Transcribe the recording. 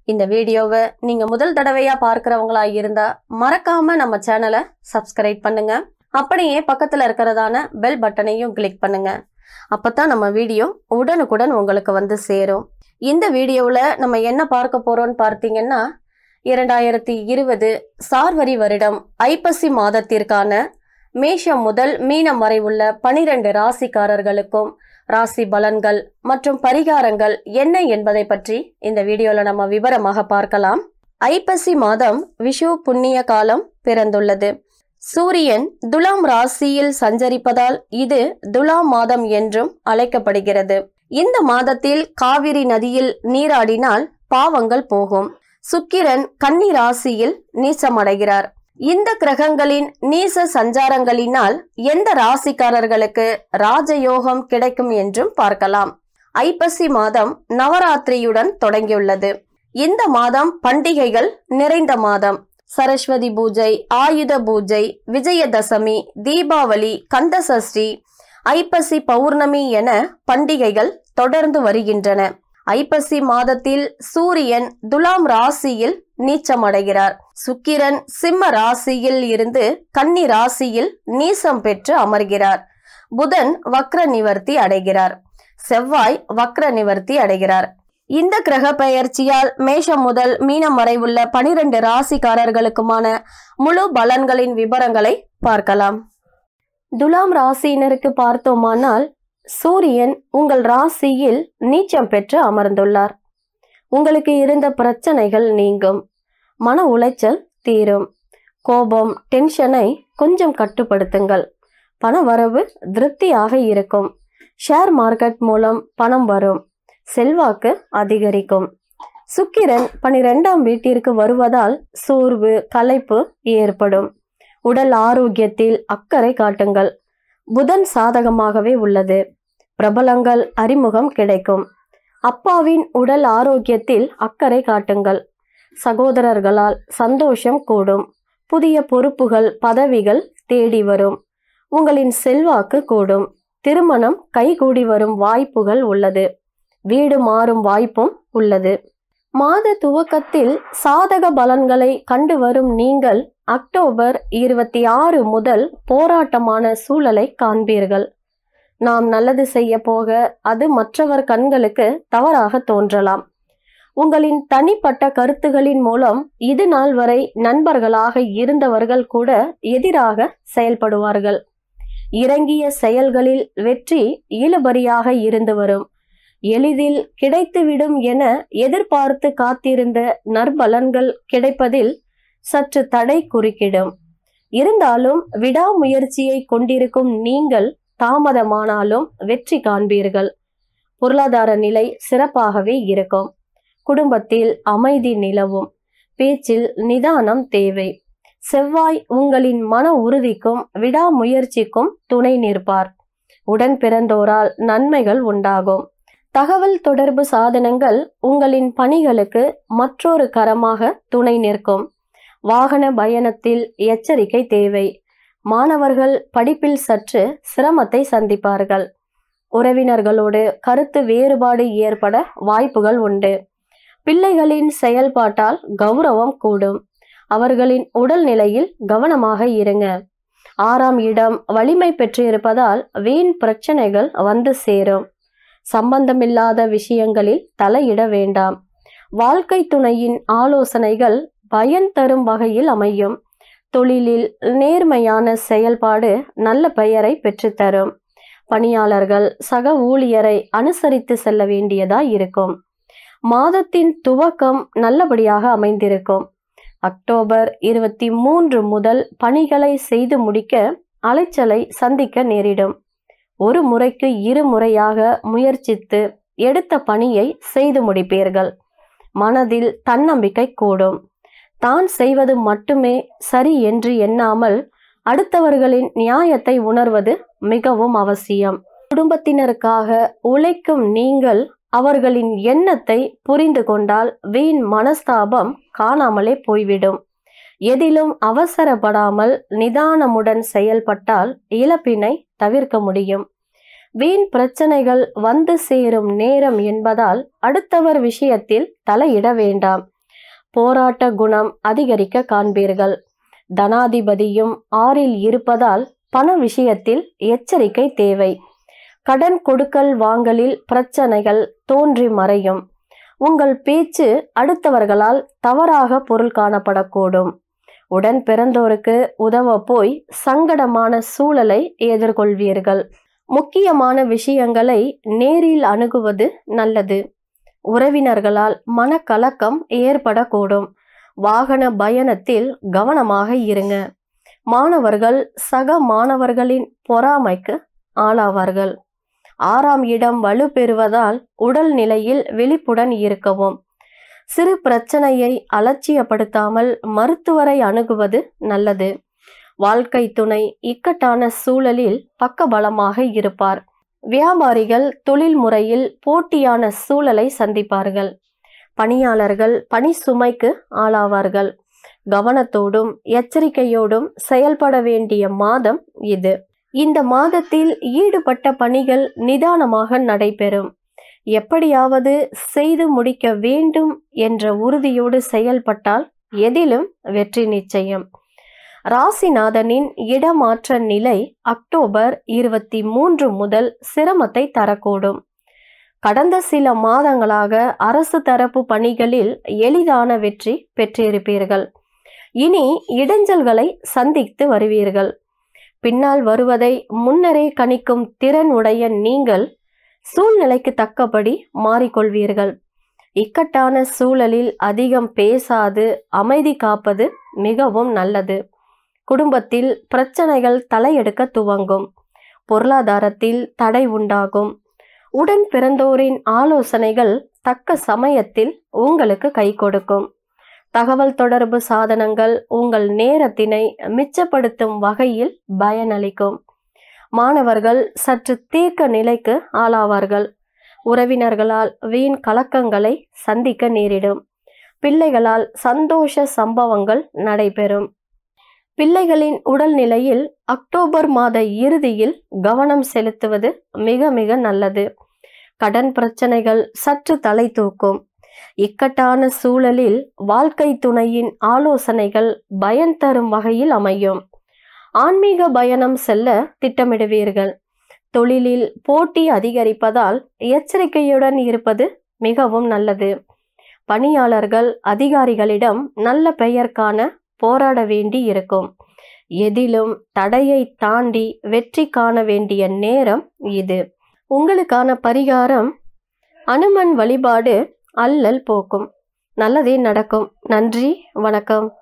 இந்த வீடியோவை நீங்க முதல் தடவையா பார்க்கறவங்களா இருந்தா மறக்காம நம்ம சேனலை சப்ஸ்கிரைப் பண்ணுங்க அப்படியே பக்கத்துல இருக்கிறதான பெல் பட்டனையும் கிளிக் பண்ணுங்க அப்பதான் நம்ம வீடியோ உடனுக்குடன் உங்களுக்கு வந்து சேரும் இந்த வீடியோவில் நம்ம என்ன பார்க்க போறோம்னு பார்த்தீங்கன்னா இரண்டாயிரத்தி இருபது சார்வரி வருடம் ஐப்பசி மாதத்திற்கான மேஷம் முதல் மீனம் வரை உள்ள பனிரெண்டு ராசிக்காரர்களுக்கும் ராசி பலன்கள் மற்றும் பரிகாரங்கள் என்ன என்பதை பற்றி இந்த வீடியோல நம்ம விவரமாக பார்க்கலாம் ஐப்பசி மாதம் விஷு புண்ணிய காலம் பிறந்துள்ளது சூரியன் துலாம் ராசியில் சஞ்சரிப்பதால் இது துலாம் மாதம் என்றும் அழைக்கப்படுகிறது இந்த மாதத்தில் காவிரி நதியில் நீராடினால் பாவங்கள் போகும் சுக்கிரன் கன்னி ராசியில் நீச்சமடைகிறார் இந்த கிரகங்களின் நீச சஞ்சாரங்களினால் எந்த ராசிக்காரர்களுக்கு ராஜயோகம் கிடைக்கும் என்றும் பார்க்கலாம் ஐப்பசி மாதம் நவராத்திரியுடன் தொடங்கியுள்ளது இந்த மாதம் பண்டிகைகள் நிறைந்த மாதம் சரஸ்வதி பூஜை ஆயுத பூஜை விஜயதசமி தீபாவளி கந்தசஷ்டி ஐப்பசி பௌர்ணமி என பண்டிகைகள் தொடர்ந்து வருகின்றன ஐப்பசி மாதத்தில் சூரியன் துலாம் ராசியில் நீச்சமடைகிறார் சுக்கிரன் சிம்ம ராசியில் இருந்து கன்னி ராசியில் நீசம் பெற்று அமர்கிறார் புதன் வக்ர நிவர்த்தி அடைகிறார் செவ்வாய் வக்ர நிவர்த்தி அடைகிறார் இந்த கிரக பெயர்ச்சியால் மேஷம் முதல் மீனம் வரை உள்ள பனிரெண்டு ராசிக்காரர்களுக்குமான முழு பலன்களின் விவரங்களை பார்க்கலாம் துலாம் ராசியினருக்கு பார்த்தோமானால் சூரியன் உங்கள் ராசியில் நீச்சம் பெற்று அமர்ந்துள்ளார் உங்களுக்கு இருந்த பிரச்சனைகள் நீங்கும் மன உளைச்சல் தீரும் கோபம் டென்ஷனை கொஞ்சம் கட்டுப்படுத்துங்கள் பண வரவு திருப்தியாக இருக்கும் ஷேர் மார்க்கெட் மூலம் பணம் வரும் செல்வாக்கு அதிகரிக்கும் சுக்கிரன் பனிரெண்டாம் வீட்டிற்கு வருவதால் சோர்வு களைப்பு ஏற்படும் உடல் ஆரோக்கியத்தில் அக்கறை காட்டுங்கள் புதன் சாதகமாகவே உள்ளது பிரபலங்கள் அறிமுகம் கிடைக்கும் அப்பாவின் உடல் ஆரோக்கியத்தில் அக்கறை காட்டுங்கள் சகோதரர்களால் சந்தோஷம் கூடும் புதிய பொறுப்புகள் பதவிகள் தேடி வரும் உங்களின் செல்வாக்கு கூடும் திருமணம் கைகூடி வரும் வாய்ப்புகள் உள்ளது வீடு மாறும் வாய்ப்பும் உள்ளது மாத துவக்கத்தில் சாதக பலன்களை கண்டு வரும் நீங்கள் அக்டோபர் இருபத்தி ஆறு முதல் போராட்டமான சூழலை காண்பீர்கள் நாம் நல்லது செய்ய போக அது மற்றவர் கண்களுக்கு தவறாக தோன்றலாம் உங்களின் தனிப்பட்ட கருத்துகளின் மூலம் இது நாள் வரை நண்பர்களாக இருந்தவர்கள் கூட எதிராக செயல்படுவார்கள் இறங்கிய செயல்களில் வெற்றி இழுபறியாக இருந்து வரும் எளிதில் கிடைத்துவிடும் என எதிர்பார்த்து காத்திருந்த நற்பலன்கள் கிடைப்பதில் சற்று தடை குறுக்கிடும் இருந்தாலும் விடாமுயற்சியை கொண்டிருக்கும் நீங்கள் தாமதமானாலும் வெற்றி காண்பீர்கள் பொருளாதார நிலை சிறப்பாகவே இருக்கும் குடும்பத்தில் அமைதி நிலவும் பேச்சில் நிதானம் தேவை செவ்வாய் உங்களின் மன உறுதிக்கும் விடாமுயற்சிக்கும் துணை நிற்பார் உடன் பிறந்தோரால் நன்மைகள் உண்டாகும் தகவல் தொடர்பு சாதனங்கள் உங்களின் பணிகளுக்கு மற்றொரு கரமாக துணை நிற்கும் வாகன பயணத்தில் எச்சரிக்கை தேவை மாணவர்கள் படிப்பில் சற்று சிரமத்தை சந்திப்பார்கள் உறவினர்களோடு கருத்து வேறுபாடு ஏற்பட வாய்ப்புகள் உண்டு பிள்ளைகளின் செயல்பாட்டால் கௌரவம் கூடும் அவர்களின் உடல் நிலையில் கவனமாக இருங்க ஆறாம் இடம் வலிமை பெற்றிருப்பதால் வீண் பிரச்சனைகள் வந்து சேரும் சம்பந்தமில்லாத விஷயங்களில் தலையிட வேண்டாம் வாழ்க்கை துணையின் ஆலோசனைகள் பயன் தரும் வகையில் அமையும் தொழிலில் நேர்மையான செயல்பாடு நல்ல பெயரை பெற்றுத்தரும் பணியாளர்கள் சக ஊழியரை அனுசரித்து செல்ல வேண்டியதா இருக்கும் மாதத்தின் துவக்கம் நல்லபடியாக அமைந்திருக்கும் அக்டோபர் இருபத்தி மூன்று முதல் பணிகளை செய்து முடிக்க அலைச்சலை சந்திக்க நேரிடும் ஒரு முறைக்கு இரு முறையாக முயற்சித்து எடுத்த பணியை செய்து முடிப்பீர்கள் மனதில் தன்னம்பிக்கை கூடும் தான் செய்வது மட்டுமே சரி என்று எண்ணாமல் அடுத்தவர்களின் நியாயத்தை உணர்வது மிகவும் அவசியம் குடும்பத்தினருக்காக உழைக்கும் நீங்கள் அவர்களின் எண்ணத்தை புரிந்து கொண்டால் வீண் மனஸ்தாபம் காணாமலே போய்விடும் எதிலும் அவசரப்படாமல் நிதானமுடன் செயல்பட்டால் இழப்பினை தவிர்க்க முடியும் வீண் பிரச்சனைகள் வந்து சேரும் நேரம் என்பதால் அடுத்தவர் விஷயத்தில் தலையிட வேண்டாம் போராட்ட குணம் அதிகரிக்க காண்பீர்கள் தனாதிபதியும் ஆறில் இருப்பதால் பண விஷயத்தில் எச்சரிக்கை தேவை கடன் கொடுக்கல் வாங்கலில் பிரச்சனைகள் தோன்றி மறையும் உங்கள் பேச்சு அடுத்தவர்களால் தவறாக பொருள் காணப்படக்கூடும் உடன் பிறந்தோருக்கு உதவ போய் சங்கடமான சூழலை எதிர்கொள்வீர்கள் முக்கியமான விஷயங்களை நேரில் அணுகுவது நல்லது உறவினர்களால் மனக்கலக்கம் ஏற்படக்கூடும் வாகன பயணத்தில் கவனமாக இருங்க மாணவர்கள் சக மாணவர்களின் பொறாமைக்கு ஆளாவார்கள் ஆறாம் இடம் வலுப்பெறுவதால் உடல் நிலையில் விழிப்புடன் இருக்கவும் சிறு பிரச்சனையை அலட்சியப்படுத்தாமல் மருத்துவரை அணுகுவது நல்லது வாழ்க்கை துணை இக்கட்டான சூழலில் பக்கபலமாக இருப்பார் வியாபாரிகள் தொழில் முறையில் போட்டியான சூழலை சந்திப்பார்கள் பணியாளர்கள் பணி சுமைக்கு ஆளாவார்கள் கவனத்தோடும் எச்சரிக்கையோடும் செயல்பட வேண்டிய மாதம் இது இந்த மாதத்தில் ஈடுபட்ட பணிகள் நிதானமாக நடைபெறும் எப்படியாவது செய்து முடிக்க வேண்டும் என்ற உறுதியோடு செயல்பட்டால் எதிலும் வெற்றி நிச்சயம் ராசிநாதனின் இடமாற்ற நிலை அக்டோபர் இருபத்தி மூன்று முதல் சிரமத்தை தரக்கூடும் கடந்த சில மாதங்களாக அரசு தரப்பு பணிகளில் எளிதான வெற்றி பெற்றிருப்பீர்கள் இனி இடைஞ்சல்களை சந்தித்து வருவீர்கள் பின்னால் வருவதை முன்னரே கணிக்கும் திறன் உடைய நீங்கள் சூழ்நிலைக்கு தக்கபடி மாறிக்கொள்வீர்கள் இக்கட்டான சூழலில் அதிகம் பேசாது அமைதி காப்பது மிகவும் நல்லது குடும்பத்தில் பிரச்சனைகள் தலையெடுக்க துவங்கும் பொருளாதாரத்தில் தடை உண்டாகும் உடன் பிறந்தோரின் ஆலோசனைகள் தக்க சமயத்தில் உங்களுக்கு கை கொடுக்கும் தகவல் தொடர்பு சாதனங்கள் உங்கள் நேரத்தினை மிச்சப்படுத்தும் வகையில் பயனளிக்கும் மாணவர்கள் சற்று தேக்க நிலைக்கு ஆளாவார்கள் உறவினர்களால் வீண் கலக்கங்களை சந்திக்க நேரிடும் பிள்ளைகளால் சந்தோஷ சம்பவங்கள் நடைபெறும் பிள்ளைகளின் உடல்நிலையில் அக்டோபர் மாத இறுதியில் கவனம் செலுத்துவது மிக மிக நல்லது கடன் பிரச்சனைகள் சற்று தலை தூக்கும் இக்கட்டான சூழலில் வாழ்க்கை துணையின் ஆலோசனைகள் பயன் தரும் வகையில் அமையும் ஆன்மீக பயணம் செல்ல திட்டமிடுவீர்கள் தொழிலில் போட்டி அதிகரிப்பதால் எச்சரிக்கையுடன் இருப்பது மிகவும் நல்லது பணியாளர்கள் அதிகாரிகளிடம் நல்ல பெயர் காண போராட வேண்டி இருக்கும் எதிலும் தடையை தாண்டி வெற்றி காண வேண்டிய நேரம் இது உங்களுக்கான பரிகாரம் அனுமன் வழிபாடு அல்லல் போக்கும் நல்லதே நடக்கும் நன்றி வணக்கம்